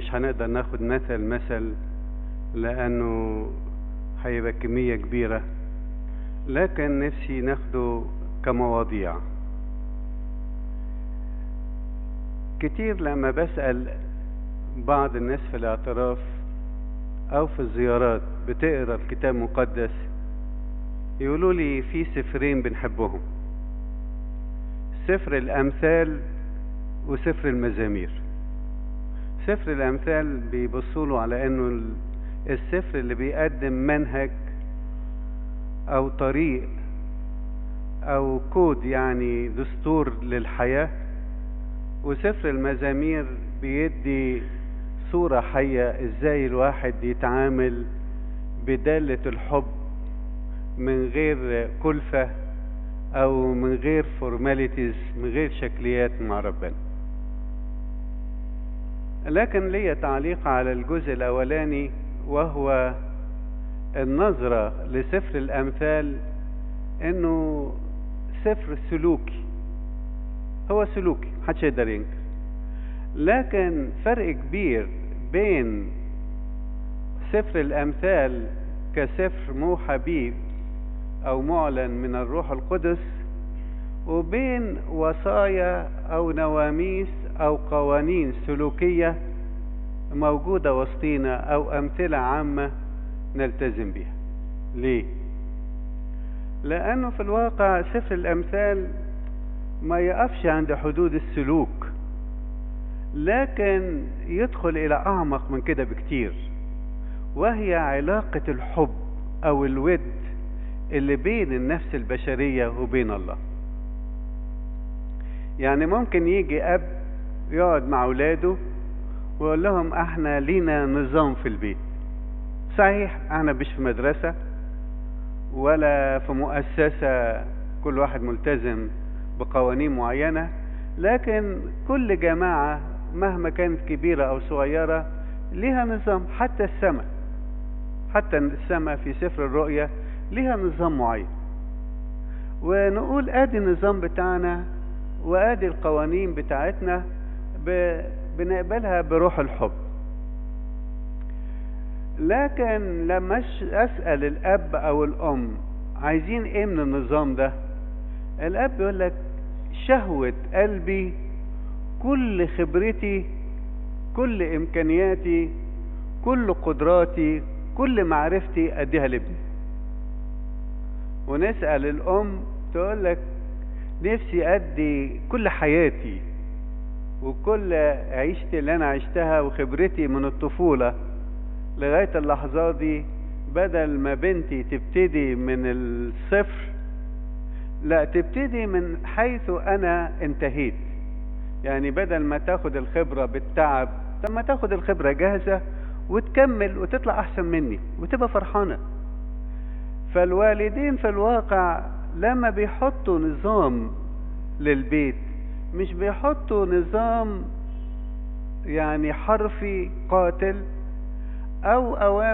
مش هنقدر ناخد مثل مثل لأنه هيبقى كمية كبيرة لكن نفسي ناخده كمواضيع كتير لما بسأل بعض الناس في الاعتراف أو في الزيارات بتقرا الكتاب المقدس يقولوا لي في سفرين بنحبهم سفر الأمثال وسفر المزامير سفر الأمثال بيبصوا له على إنه السفر اللي بيقدم منهج أو طريق أو كود يعني دستور للحياة وسفر المزامير بيدي صورة حية ازاي الواحد يتعامل بدالة الحب من غير كلفة او من غير فورماليتيز من غير شكليات مع ربنا لكن لي تعليق على الجزء الاولاني وهو النظرة لسفر الامثال انه سفر سلوكي هو سلوكي محدش يقدر ينكر لكن فرق كبير بين سفر الامثال كسفر موحى به او معلن من الروح القدس وبين وصايا او نواميس او قوانين سلوكيه موجوده وسطينا او امثله عامه نلتزم بها ليه لانه في الواقع سفر الامثال ما يقفش عند حدود السلوك لكن يدخل الى اعمق من كده بكتير وهي علاقه الحب او الود اللي بين النفس البشريه وبين الله يعني ممكن يجي اب يقعد مع اولاده ويقول لهم احنا لينا نظام في البيت صحيح احنا مش في مدرسه ولا في مؤسسه كل واحد ملتزم بقوانين معينه لكن كل جماعه مهما كانت كبيره او صغيره ليها نظام حتى السماء حتى السماء في سفر الرؤيا ليها نظام معين ونقول ادي النظام بتاعنا وادي القوانين بتاعتنا بنقبلها بروح الحب لكن لما اسال الاب او الام عايزين ايه من النظام ده الاب يقول لك شهوه قلبي كل خبرتي كل امكانياتي كل قدراتي كل معرفتي اديها لابني ونسال الام تقول لك نفسي ادي كل حياتي وكل عيشتي اللي انا عشتها وخبرتي من الطفوله لغايه اللحظات دي بدل ما بنتي تبتدي من الصفر لا تبتدي من حيث انا انتهيت يعني بدل ما تاخد الخبرة بالتعب طب ما تاخد الخبرة جاهزة وتكمل وتطلع احسن مني وتبقى فرحانة فالوالدين في الواقع لما بيحطوا نظام للبيت مش بيحطوا نظام يعني حرفي قاتل او اوامر